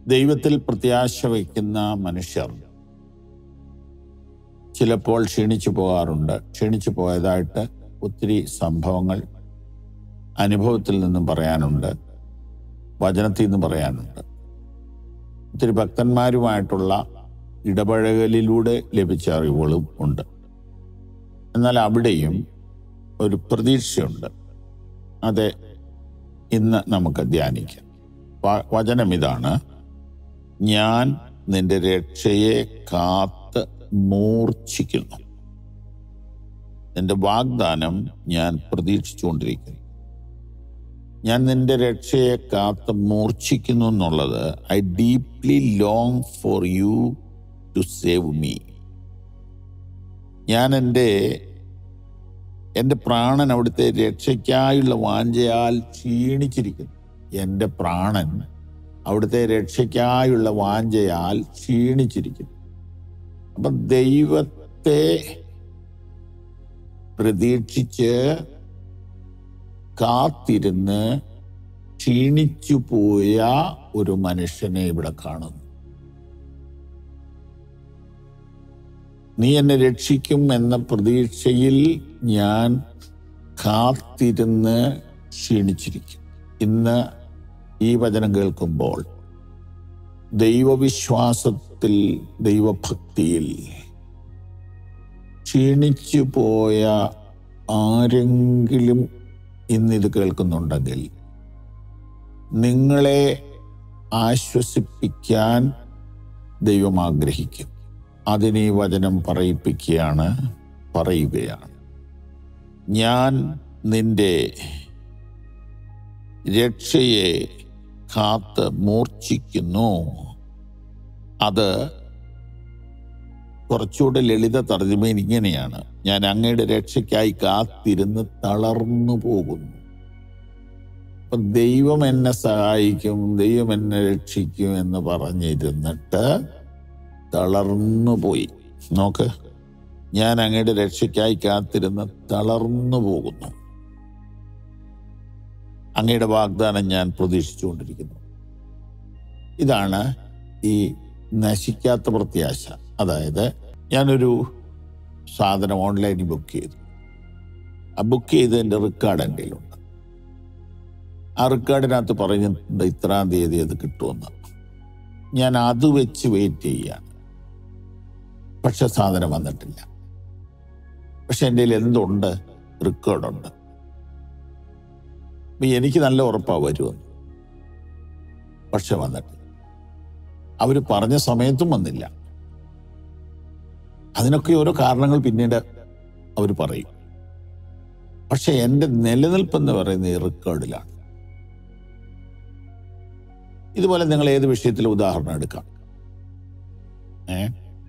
ദൈവത്തിൽ പ്രത്യാശ വയ്ക്കുന്ന മനുഷ്യർ ചിലപ്പോൾ ക്ഷീണിച്ചു പോകാറുണ്ട് ക്ഷീണിച്ചു പോയതായിട്ട് ഒത്തിരി സംഭവങ്ങൾ അനുഭവത്തിൽ നിന്നും പറയാനുണ്ട് വചനത്തിൽ നിന്നും പറയാനുണ്ട് ഒത്തിരി ഭക്തന്മാരുമായിട്ടുള്ള ഇടപഴകലിലൂടെ ലഭിച്ച അറിവുകളും ഉണ്ട് എന്നാൽ അവിടെയും ഒരു പ്രതീക്ഷയുണ്ട് അത് ഇന്ന് നമുക്ക് ധ്യാനിക്കാം വ- വചനം ഇതാണ് ഞാൻ നിന്റെ രക്ഷയെ കാത്ത് മൂർച്ഛിക്കുന്നു നിന്റെ വാഗ്ദാനം ഞാൻ പ്രതീക്ഷിച്ചുകൊണ്ടിരിക്കുന്നു ഞാൻ നിന്റെ രക്ഷയെ കാത്ത് മൂർച്ഛിക്കുന്നു എന്നുള്ളത് I deeply long for you to save me ഞാൻ എൻ്റെ എൻ്റെ പ്രാണൻ അവിടുത്തെ രക്ഷയ്ക്കായുള്ള വാഞ്ചയാൽ ക്ഷീണിച്ചിരിക്കുന്നു എൻ്റെ പ്രാണൻ അവിടുത്തെ രക്ഷയ്ക്കായുള്ള വാഞ്ചയാൽ ക്ഷീണിച്ചിരിക്കുന്നു അപ്പം ദൈവത്തെ പ്രതീക്ഷിച്ച് കാത്തിരുന്ന് ക്ഷീണിച്ചു പോയ ഒരു മനുഷ്യനെ ഇവിടെ കാണുന്നു നീ എന്നെ രക്ഷിക്കും എന്ന പ്രതീക്ഷയിൽ ഞാൻ കാത്തിരുന്ന് ക്ഷീണിച്ചിരിക്കും ഇന്ന് ഈ വചനം കേൾക്കുമ്പോൾ ദൈവവിശ്വാസത്തിൽ ദൈവഭക്തിയിൽ ക്ഷീണിച്ചു പോയ ആരെങ്കിലും ഇന്നിത് കേൾക്കുന്നുണ്ടെങ്കിൽ നിങ്ങളെ ആശ്വസിപ്പിക്കാൻ ദൈവം ആഗ്രഹിക്കും അതിന് ഈ വചനം പറയിപ്പിക്കുകയാണ് പറയുകയാണ് ഞാൻ നിന്റെ രക്ഷയെ കാത്ത് മൂർച്ഛിക്കുന്നു അത് കുറച്ചുകൂടെ ലളിത തർജ്ജമയിൽ ഇങ്ങനെയാണ് ഞാൻ അങ്ങയുടെ രക്ഷയ്ക്കായി കാത്തിരുന്ന് തളർന്നു പോകുന്നു അപ്പൊ ദൈവം എന്നെ സഹായിക്കും ദൈവം എന്നെ രക്ഷിക്കും എന്ന് പറഞ്ഞിരുന്നിട്ട് തളർന്നു പോയി നോക്ക് ഞാൻ അങ്ങയുടെ രക്ഷയ്ക്കായി കാത്തിരുന്ന് തളർന്നു പോകുന്നു അങ്ങയുടെ വാഗ്ദാനം ഞാൻ പ്രതീക്ഷിച്ചുകൊണ്ടിരിക്കുന്നു ഇതാണ് ഈ നശിക്കാത്ത പ്രത്യാശ അതായത് ഞാനൊരു സാധനം ഓൺലൈനിൽ ബുക്ക് ചെയ്തു ആ ബുക്ക് ചെയ്തതിൻ്റെ റെക്കോർഡ് എൻ്റെ കയ്യിലുണ്ട് ആ റെക്കോർഡിനകത്ത് പറയുന്നത് ഇത്രാം തീയതി അത് കിട്ടുമെന്ന് ഞാൻ അത് വെച്ച് വെയിറ്റ് ചെയ്യുകയാണ് പക്ഷെ സാധനം വന്നിട്ടില്ല പക്ഷെ എൻ്റെ കയ്യിൽ എന്തുണ്ട് റെക്കോർഡുണ്ട് അപ്പൊ എനിക്ക് നല്ല ഉറപ്പാ വരുമെന്ന് പക്ഷെ വന്നിട്ടില്ല അവർ പറഞ്ഞ സമയത്തും വന്നില്ല അതിനൊക്കെ ഓരോ കാരണങ്ങൾ പിന്നീട് അവർ പറയും പക്ഷെ എൻ്റെ നിലനിൽപ്പെന്ന് പറയുന്നത് ഈ റെക്കോർഡിലാണ് ഇതുപോലെ നിങ്ങൾ ഏത് വിഷയത്തിൽ ഉദാഹരണം എടുക്കാം ഏ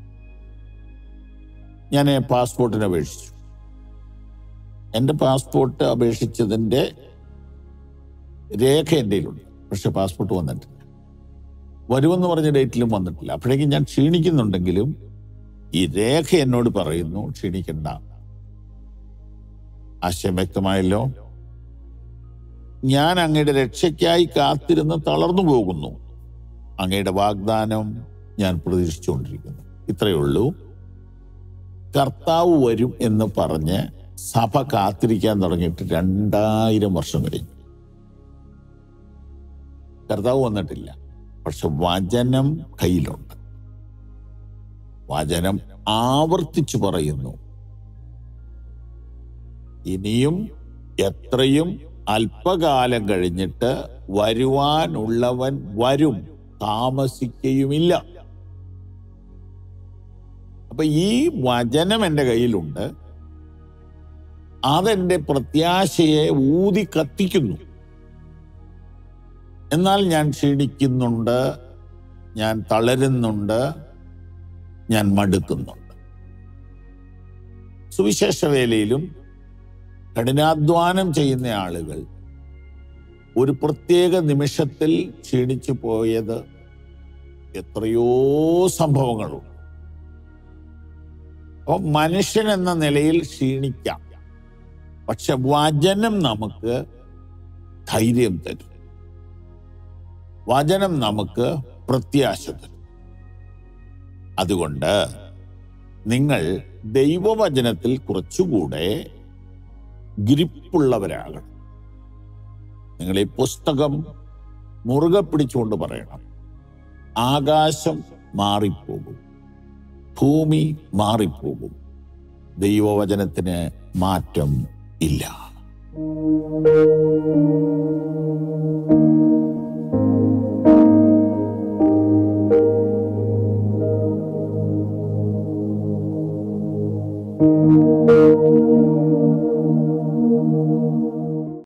ഞാൻ പാസ്പോർട്ടിന് അപേക്ഷിച്ചു എൻ്റെ പാസ്പോർട്ട് അപേക്ഷിച്ചതിൻ്റെ രേഖ എൻ്റെ കയ്യിലുണ്ട് പക്ഷെ പാസ്പോർട്ട് വന്നിട്ടില്ല വരുമെന്ന് പറഞ്ഞ ഡേറ്റിലും വന്നിട്ടില്ല അപ്പോഴേക്കും ഞാൻ ക്ഷീണിക്കുന്നുണ്ടെങ്കിലും ഈ രേഖ എന്നോട് പറയുന്നു ക്ഷീണിക്കണ്ട ആശയം വ്യക്തമായല്ലോ ഞാൻ അങ്ങയുടെ രക്ഷയ്ക്കായി കാത്തിരുന്ന് തളർന്നു പോകുന്നു അങ്ങയുടെ വാഗ്ദാനം ഞാൻ പ്രതീക്ഷിച്ചുകൊണ്ടിരിക്കുന്നു ഇത്രയേ ഉള്ളൂ കർത്താവ് വരും എന്ന് പറഞ്ഞ് സഭ കാത്തിരിക്കാൻ തുടങ്ങിയിട്ട് രണ്ടായിരം വർഷം കഴിഞ്ഞു കർത്താവ് വന്നിട്ടില്ല പക്ഷെ വചനം കയ്യിലുണ്ട് വചനം ആവർത്തിച്ചു പറയുന്നു ഇനിയും എത്രയും അല്പകാലം കഴിഞ്ഞിട്ട് വരുവാനുള്ളവൻ വരും താമസിക്കുകയുമില്ല അപ്പൊ ഈ വചനം എൻ്റെ കയ്യിലുണ്ട് അതെന്റെ പ്രത്യാശയെ ഊതി കത്തിക്കുന്നു എന്നാൽ ഞാൻ ക്ഷീണിക്കുന്നുണ്ട് ഞാൻ തളരുന്നുണ്ട് ഞാൻ മടുക്കുന്നുണ്ട് സുവിശേഷ വേലയിലും കഠിനാധ്വാനം ചെയ്യുന്ന ആളുകൾ ഒരു പ്രത്യേക നിമിഷത്തിൽ ക്ഷീണിച്ചു പോയത് എത്രയോ സംഭവങ്ങളുണ്ട് അപ്പൊ മനുഷ്യൻ എന്ന നിലയിൽ ക്ഷീണിക്കാം പക്ഷെ വചനം നമുക്ക് ധൈര്യം തരും വചനം നമുക്ക് പ്രത്യാശ തരും അതുകൊണ്ട് നിങ്ങൾ ദൈവവചനത്തിൽ കുറച്ചുകൂടെ ഗ്രിപ്പുള്ളവരാകണം നിങ്ങൾ ഈ പുസ്തകം മുറുകെ പിടിച്ചുകൊണ്ട് പറയണം ആകാശം മാറിപ്പോകും ഭൂമി മാറിപ്പോകും ദൈവവചനത്തിന് മാറ്റം ഇല്ല